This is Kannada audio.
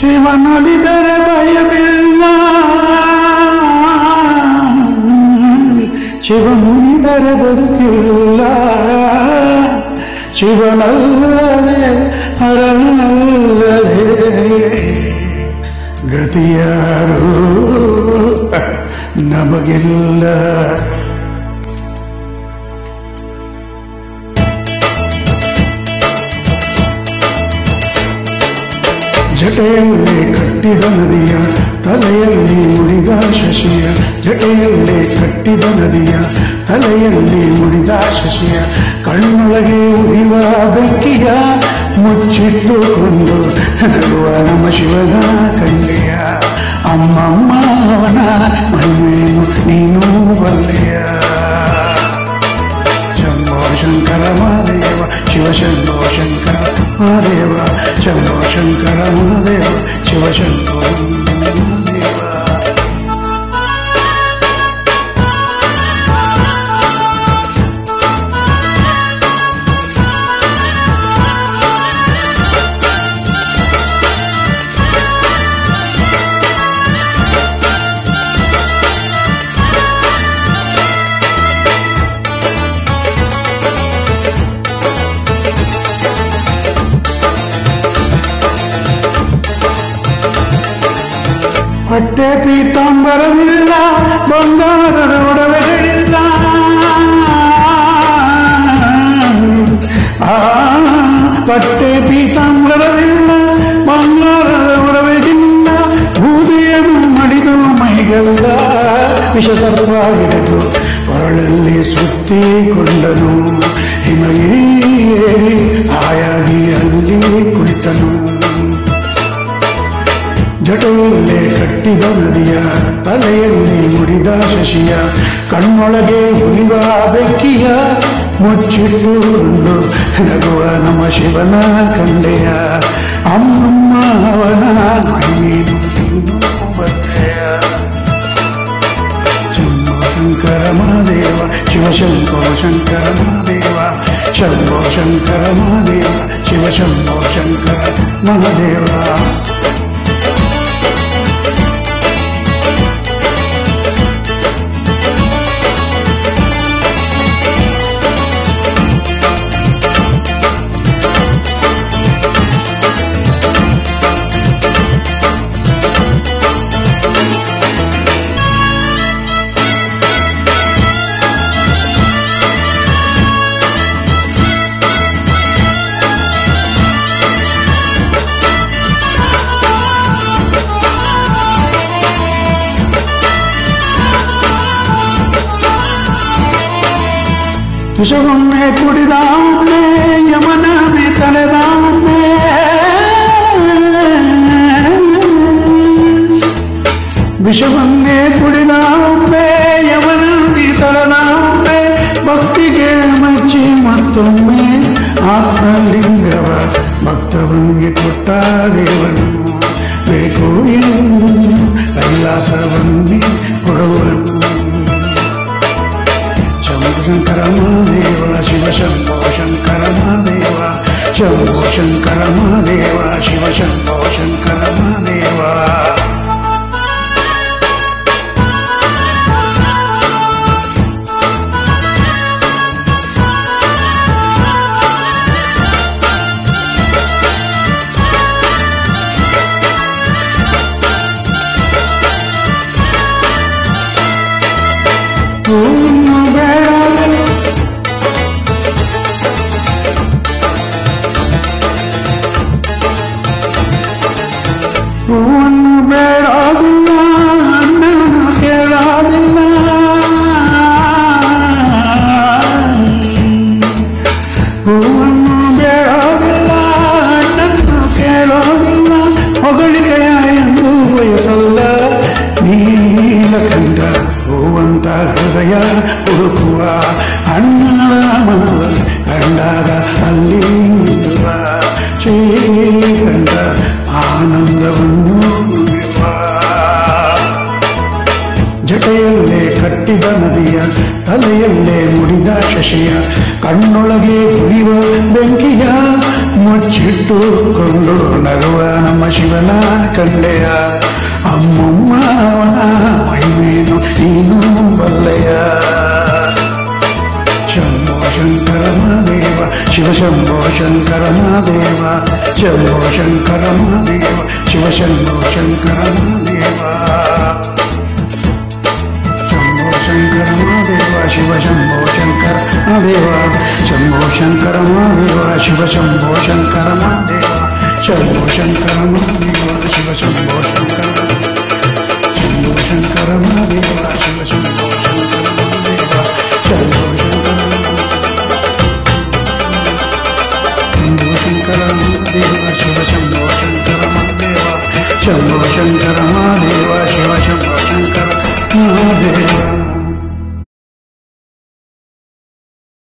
ಶಿವನೊಲಿದರೆ ಭಯವಿಲ್ಲ ಶಿವನುಲಿದರೆ ಬದುಕಿಲ್ಲ ಶಿವನಲ್ಲದೆ ಹರನಲ್ಲದೆ ಗತಿಯಾರು ನಮಗಿಲ್ಲ ಜಟೆಯಲ್ಲೇ ಕಟ್ಟಿದ ನದಿಯ ತಲೆಯಲ್ಲಿ ಮುಡಿದ ಶಶಿಯ ಜಟೆಯಲ್ಲೇ ಕಟ್ಟಿದ ನದಿಯ ತಲೆಯಲ್ಲಿ ಮುಡಿದ ಶಶಿಯ ಕಣ್ಣೊಳಗೆ ಉರಿವ ಬೆಂಕಿಯ ಮುಚ್ಚಿಟ್ಟುಕೊಂಡು ನಗುವ ನಮ್ಮ ಶಿವನ ಕಂಡೆಯ ಅಮ್ಮಮ್ಮ ಅವನ ಮಹಿಮೇನು ನೀನು ಬಲ್ಲೆಯ ಶಂಭೋ ಶಂಕರ ಮಹಾದೇವ ಶಿವ ಶಂಭೋ ಶಂಕರ ಮಹಾದೇವ ಶಂಭೋ ಶಂಕರ ಮಹಾದೇವ ಶಿವ ಶಂಭೋ ಮಹಾದೇವ ಹೊಟ್ಟೆ ಪೀತಾಂಬರವಿಲ್ಲ ಬಂಗಾರದ ಒಡವೆಗಳಿಲ್ಲ ಆ ಪಟ್ಟೆ ಪೀತಾಂಬರವಿಲ್ಲ ಬಂಗಾರದ ಒಡವೆಗಿಲ್ಲ ಬೂದಿಯನ್ನು ಮಡಿದು ಮೈಗೆಲ್ಲ ವಿಷಸರ್ಪ ಹಿಡಿದು ಕೊರಳಲ್ಲಿ ಸುತ್ತಿಕೊಂಡನು ಹಿಮಗಿರಿ ಏರಿ ಆಯಾಗಿ ಅಲ್ಲಿ ಕುಳಿತನು ಜಟೆಯಲ್ಲೇ ಕಟ್ಟಿದ ನದಿಯ ತಲೆಯಲ್ಲಿ ಮುಡಿದ ಶಶಿಯ ಕಣ್ಣೊಳಗೆ ಉರಿವ ಬೆಕ್ಕಿಯ ಮುಚ್ಚಿಟ್ಟುಕೊಂಡು ನಗುವ ನಮ್ಮ ಶಿವನ ಕಂಡೆಯ ಅಮ್ಮಮ್ಮ ಅವನ ಮೈಮೀನು ನೀನು ಬಂದೆಯ ಶಂಭೋ ಶಂಕರ ಮಹಾದೇವ ಶಿವ ಶಂಭೋ ಶಂಕರ ಮಹಾದೇವ ಶಂಭೋ ಶಂಕರ ಮಹಾದೇವ ಶಿವ ಶಂಭೋ ಶಂಕರ ಮಹಾದೇವ ವಿಷವೊಮ್ಮೆ ಕುಡಿದಾನೆ ಯಮನನೆ ತಲೆದಾನೆ ವಿಷವನ್ನೇ ಕುಡಿದಾನೆ ಯಮನನೆ ತಲೆದಾನೆ ಭಕ್ತಿಗೆ ಮಚ್ಚಿ ಮತ್ತೊಮ್ಮೆ ಆತ್ಮಲಿಂಗವ ಭಕ್ತವನಿಗೆ ಕೊಟ್ಟ ದೇವನು ಬೇಕು ಎಂದು ಕೈಲಾಸವನ್ನೇ ಕೊಡುವನು ಶಂಕರ ಮಹಾದೇವ ಶಿವ ಶಂಭೋ ಶಂಕರ ಮಹಾದೇವ ಶಂಭೋ ಶಂಕರ ಮಹಾದೇವ ಶಿವ ಶಂಭೋ ಶಂಕರ ಮಹಾದೇವ ಹೂವನ್ನು ಬೇಡ ಹೂವನ್ನು ಬೇಡೋದಿಲ್ಲ ಅಣ್ಣನ ಕೇಳೋದಿಲ್ಲ ಹೂವನ್ನು ಬೇಡೋದಿಲ್ಲ ಅಣ್ಣನ ಕೇಳೋದಿಲ್ಲ ಹೊಗಳಿಕೆಯ ಎಂದು ಬಯಸಲ್ಲ ನೀಲಕಂಠ ಹೂವಂತ ಹೃದಯ ಹುಡುಕುವ ಅಣ್ಣನ ಮನವ ಕಂಡಾಗ ಅಲ್ಲಿ ನಿಲ್ಲುವ ಶ್ರೀಕಂಠ ಆನಂದವನ್ನು ನುಡಿಯುವ. ಜಟೆಯಲ್ಲೇ ಕಟ್ಟಿದ ನದಿಯ ತಲೆಯಲ್ಲೇ ಮುಡಿದ ಶಶಿಯ ಕಣ್ಣೊಳಗೆ ಉರಿವ ಬೆಂಕಿಯ ಮುಚ್ಚಿಟ್ಟುಕೊಂಡು ನಗುವ ನಮ್ಮ ಶಿವನ ಕಂಡೆಯ ಅಮ್ಮಮ್ಮ ಮೈಮೇನು ನೀನು ಬಲ್ಲೆಯ ಶಂಭೋ ಶಂಕರ ಮಹಾದೇವ ಶಿವ ಶಂಭೋ ಶಂಕರ ಮಹಾದೇವ ಶಂಭೋ ಶಂಕರ ಮಹಾದೇವ ಶಿವ ಶಂಭೋ ಶಂಕರ ಮಹಾದೇವ ಶಂಭೋ ಶಂಕರ ಮಹಾದೇವ ಶಿವ ಶಂಭೋ ಶಂಕರ ಮಹಾದೇವ ಶಂಭೋ ಶಂಕರ ಮಹಾದೇವ ಶಿವ ಶಂಭೋ ಶಂಕರ ಮಹಾದೇವ ಶಂಭೋ ಶಂಕರ ಮಹಾದೇವ ಶಿವ ಶಂಭೋ ಶಂಕರ ಶಂಭೋ ಶಂಕರ ಮಹಾದೇವ ಶಿವ ಶಂಭೋ ಶಂಕರ ಮಹಾದೇವ ಶಂಭೋ ಶಂಕರ ಶಂಭೋ ಶಂಕರ ಮಹಾದೇವ ಶಿವ ಶಂಭೋ ಶಂಕರ ಮಹಾದೇವ ಶಂಭೋ ಶಂಕರ